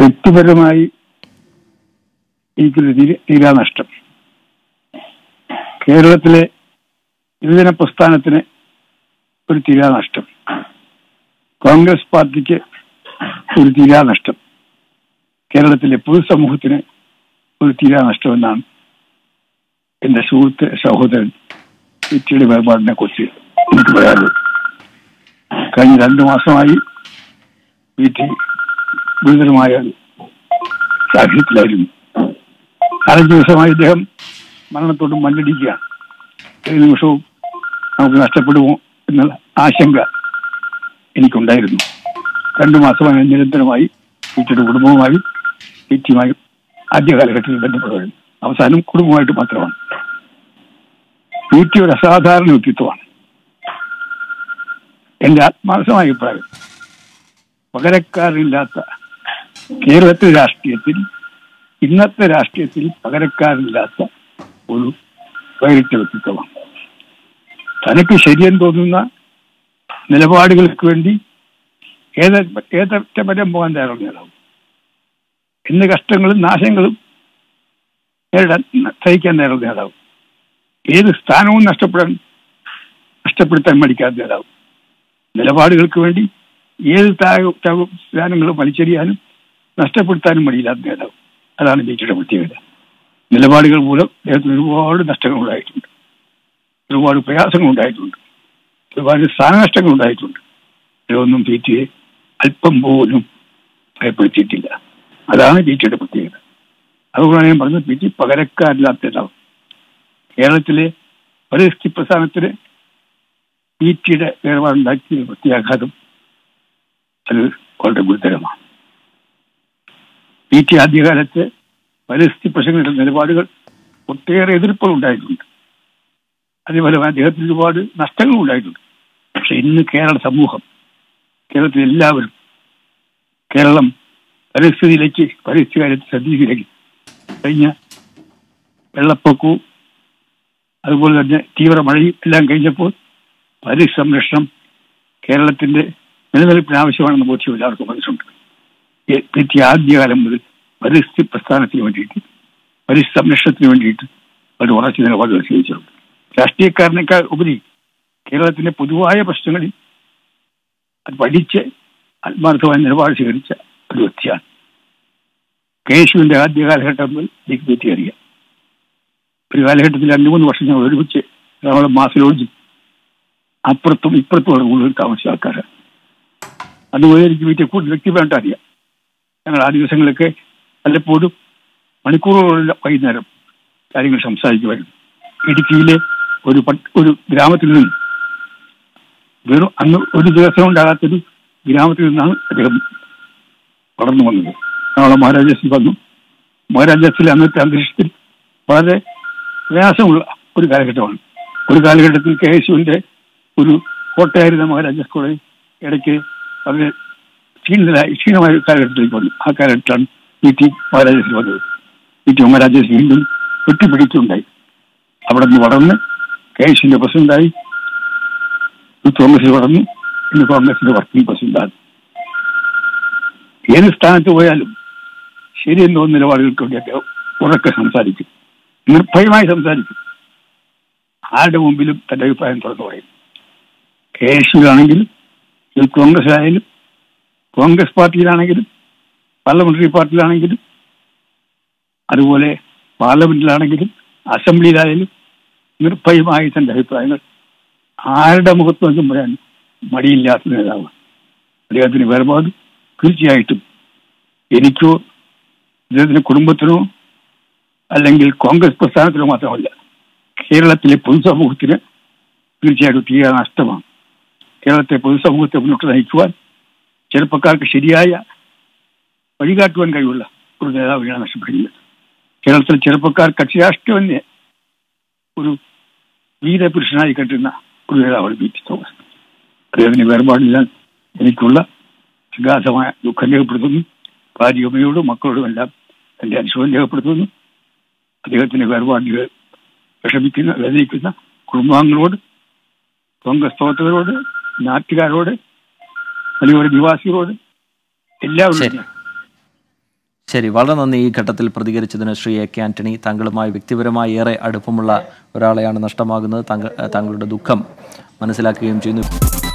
വ്യക്തിപരമായി എനിക്കൊരു തീര- തീരാനഷ്ടം കേരളത്തിലെ യുവജന പ്രസ്ഥാനത്തിന് ഒരു തീരാനഷ്ടം കോൺഗ്രസ് പാർട്ടിക്ക് ഒരു തീരാനഷ്ടം കേരളത്തിലെ പൊതുസമൂഹത്തിന് ഒരു തീരാനഷ്ടം എന്നാണ് എന്റെ സുഹൃത്ത് സഹോദരൻ വിറ്റിയുടെ വേർപാടിനെ കുറിച്ച് എനിക്ക് പറയാനുള്ളത് കഴിഞ്ഞ രണ്ടു മാസമായി വീട്ടിൽ ഗുരുതരമായ ഒരു സാഹചര്യത്തിലായിരുന്നു നാലഞ്ച് ദിവസമായി ഇദ്ദേഹം മരണത്തോട് മല്ലടിക്കുകയാണ് ഏത് നിമിഷവും നമുക്ക് നഷ്ടപ്പെടുമോ എന്നുള്ള ആശങ്ക എനിക്കുണ്ടായിരുന്നു രണ്ടു മാസമായി ഞാൻ നിരന്തരമായി വീട്ടിയുടെ കുടുംബവുമായും വീട്ടിയുമായും ആദ്യ കാലഘട്ടത്തിൽ ബന്ധപ്പെടുകയായിരുന്നു അവസാനം കുടുംബമായിട്ട് മാത്രമാണ് വീട്ടി ഒരു അസാധാരണ വ്യക്തിത്വമാണ് എന്റെ ആത്മാർത്ഥമായ അഭിപ്രായം പകരക്കാരില്ലാത്ത കേരളത്തിലെ രാഷ്ട്രീയത്തിൽ ഇന്നത്തെ രാഷ്ട്രീയത്തിൽ പകരക്കാരില്ലാത്ത ഒരു വേറിട്ട വ്യക്തിത്വമാണ് തനിക്ക് ശരിയെന്ന് തോന്നുന്ന നിലപാടുകൾക്ക് വേണ്ടി ഏത ഏതറ്റം വരെ പോകാൻ തയ്യാറുള്ള നേതാവ് ഇന്ന് കഷ്ടങ്ങളും നാശങ്ങളും നേരിടാൻ സഹിക്കാൻ തയ്യാറുള്ള നേതാവ് ഏത് സ്ഥാനവും നഷ്ടപ്പെടാൻ നഷ്ടപ്പെടുത്താൻ മടിക്കാത്ത നേതാവ് നിലപാടുകൾക്ക് വേണ്ടി ഏത് സ്ഥാ- സ്ഥാ- സ്ഥാനങ്ങളും വലിച്ചെറിയാനും നഷ്ടപ്പെടുത്താനും മടിയില്ലാത്ത നേതാവ് അതാണ് ബിജെയുടെ പ്രത്യേകത നിലപാടുകൾ മൂലം അദ്ദേഹത്തിന് ഒരുപാട് നഷ്ടങ്ങൾ ഉണ്ടായിട്ടുണ്ട് ഒരുപാട് പ്രയാസങ്ങൾ ഉണ്ടായിട്ടുണ്ട് ഒരുപാട് സ്ഥാനനഷ്ടങ്ങൾ ഉണ്ടായിട്ടുണ്ട് ഇതൊന്നും പി ടിയെ അല്പം പോലും ഭയപ്പെടുത്തിയിട്ടില്ല അതാണ് പി ടിയുടെ പ്രത്യേകത അതുകൊണ്ടാണ് ഞാൻ പറഞ്ഞത് പി ടി പകരക്കാരില്ലാത്ത നേതാവ് കേരളത്തിലെ പരിസ്ഥിതി പ്രസ്ഥാനത്തിന് പി ടിയുടെ വേർപാടുണ്ടാക്കിയ പ്രത്യാഘാതം അത് വളരെ ഗുരുതരമാണ് പി ടി ആദ്യകാലത്ത് പരിസ്ഥിതി പ്രശ്നങ്ങളുടെ നിലപാടുകൾ ഒട്ടേറെ എതിർപ്പുകൾ ഉണ്ടായിട്ടുണ്ട് അതേപോലെ അദ്ദേഹത്തിന് ഒരുപാട് നഷ്ടങ്ങൾ ഉണ്ടായിട്ടുണ്ട് പക്ഷെ ഇന്ന് കേരള സമൂഹം കേരളത്തിലെ എല്ലാവരും കേരളം പരിസ്ഥിതിയിലേക്ക് പരിസ്ഥിതി കാര്യത്തിൽ ശ്രദ്ധിച്ചിലേക്ക് കഴിഞ്ഞ വെള്ളപ്പൊക്കവും അതുപോലെ തന്നെ തീവ്ര മഴയും എല്ലാം കഴിഞ്ഞപ്പോൾ പരിസ്ഥിതി സംരക്ഷണം കേരളത്തിന്റെ നിലനിൽപ്പിന് ആവശ്യമാണെന്ന് ബോധ്യം എല്ലാവർക്കും മനസ്സുണ്ട് പറ്റി ആദ്യകാലം മുതൽ പരിസ്ഥിതി പ്രസ്ഥാനത്തിന് വേണ്ടിയിട്ട് പരിസ്ഥിതി സംരക്ഷണത്തിന് വേണ്ടിയിട്ട് ഒരു ഉറച്ച നിലപാടുകൾ സ്വീകരിച്ചിട്ടുണ്ട് രാഷ്ട്രീയക്കാരനേക്കാൾ ഉപരി കേരളത്തിന്റെ പൊതുവായ പ്രശ്നങ്ങളിൽ അത് പഠിച്ച് ആത്മാർത്ഥമായ നിലപാട് സ്വീകരിച്ച ഒരു വ്യക്തിയാണ് കേശുവിന്റെ ആദ്യ കാലഘട്ടം മുതൽ എനിക്ക് പറ്റി അറിയാം ഒരു കാലഘട്ടത്തിൽ രണ്ടു മൂന്ന് വർഷം ഞങ്ങൾ ഒരുമിച്ച് എറണാകുളം മാസിലോഞ്ചും അപ്പുറത്തും ഇപ്പുറത്തും കൂടുതൽ താമസിച്ച ആൾക്കാരാണ് അതുപോലെ എനിക്ക് വീട്ടിൽ കൂടുതൽ വ്യക്തിപരമായിട്ട് അറിയാം ഞങ്ങൾ ആ ദിവസങ്ങളൊക്കെ വല്ലപ്പോഴും മണിക്കൂറുകളുള്ള വൈകുന്നേരം കാര്യങ്ങൾ സംസാരിക്കുമായിരുന്നു ഇടുക്കിയിലെ ഒരു പട്ട്- ഒരു ഗ്രാമത്തിൽ നിന്ന് വെറും അന്ന് ഒരു ദിവസം ഉണ്ടാകാത്തൊരു ഗ്രാമത്തിൽ നിന്നാണ് അദ്ദേഹം വളർന്നു വന്നത് നമ്മളെ മഹാരാജാസിൽ വന്നു മഹാരാജാസിലെ അന്നത്തെ അന്തരീക്ഷത്തിൽ വളരെ പ്രയാസമുള്ള ഒരു കാലഘട്ടമാണ് ഒരു കാലഘട്ടത്തിൽ കെ എസ് യുവിന്റെ ഒരു കോട്ടയായിരുന്ന മഹാരാജാസ് കോളേജ് ഇടയ്ക്ക് വളരെ ക്ഷീണിതരായി ക്ഷീണമായ ഒരു കാലഘട്ടത്തിലേക്ക് വന്നു ആ കാലഘട്ടത്തിലാണ് പി ടി മഹാരാജാസിൽ വന്നത് പി ടി മഹാരാജാസ് വീണ്ടും വെട്ടിപ്പിടിച്ചുണ്ടായി അവിടെ നിന്ന് വളർന്ന് കെ എസ് യുവിന്റെ പ്രസിഡന്റായി യൂത്ത് കോൺഗ്രസിൽ വളർന്നു ഇന്ന് കോൺഗ്രസിന്റെ വർക്കിംഗ് പ്രസിഡന്റാണ് ഏത് സ്ഥാനത്ത് പോയാലും ശരിയെന്ന് തോന്നുന്ന നിലപാടുകൾക്ക് വേണ്ടി അദ്ദേഹം ഉറക്കെ സംസാരിക്കും നിർഭയമായി സംസാരിക്കും ആരുടെ മുമ്പിലും തന്റെ അഭിപ്രായം തുറന്നു പറയും കെ എസ് യുവിലാണെങ്കിലും യൂത്ത് കോൺഗ്രസിലായാലും കോൺഗ്രസ് പാർട്ടിയിലാണെങ്കിലും പാർലമെന്ററി പാർട്ടിയിലാണെങ്കിലും അതുപോലെ പാർലമെന്റിലാണെങ്കിലും അസംബ്ലിയിലായാലും നിർഭയമായി തന്റെ അഭിപ്രായങ്ങൾ ആരുടെ മുഖത്ത് നിന്നും പറയാൻ മടിയില്ലാത്ത നേതാവ് അദ്ദേഹത്തിന് വേർപാട് തീർച്ചയായിട്ടും എനിക്കോ അദ്ദേഹത്തിന്റെ കുടുംബത്തിനോ അല്ലെങ്കിൽ കോൺഗ്രസ് പ്രസ്ഥാനത്തിനോ മാത്രമല്ല കേരളത്തിലെ പൊതുസമൂഹത്തിന് തീർച്ചയായിട്ടും തീരെ നഷ്ടമാണ് കേരളത്തെ പൊതുസമൂഹത്തെ മുന്നോട്ട് നയിക്കുവാൻ ചെറുപ്പക്കാർക്ക് ശരിയായ വഴികാട്ടുവാൻ കഴിവുള്ള ഒരു നേതാവിനെയാണ് നഷ്ടപ്പെടുന്നത് കേരളത്തിലെ ചെറുപ്പക്കാർ കക്ഷി രാഷ്ട്രീയം തന്നെ ഒരു വീരപുരുഷനായി കണ്ടിരുന്ന ഒരു നേതാവാണ് പി ടി തോമസ് അദ്ദേഹത്തിന് വേർപാടില്ല എനിക്കുള്ള അഗാധമായ ദുഃഖം രേഖപ്പെടുത്തുന്നു ഭാര്യയോടും മക്കളോടും എല്ലാം എന്റെ അനുശോചനം രേഖപ്പെടുത്തുന്നു അദ്ദേഹത്തിന്റെ വേർപാടിൽ വിഷമിക്കുന്ന വേദനിക്കുന്ന കുടുംബാംഗങ്ങളോട് കോൺഗ്രസ് പ്രവർത്തകരോട് നാട്ടുകാരോട് വലിയൊരു നിവാസികളോട് എല്ലാവരും ശരി. ഞാൻ ശരി വളരെ നന്ദി ഈ ഘട്ടത്തിൽ പ്രതികരിച്ചതിന് ശ്രീ എ കെ ആന്റണി താങ്കളുമായി വ്യക്തിപരമായി ഏറെ അടുപ്പമുള്ള ഒരാളെയാണ് നഷ്ടമാകുന്നത് താങ്കൾ താങ്കളുടെ ദുഃഖം മനസ്സിലാക്കുകയും ചെയ്യുന്നു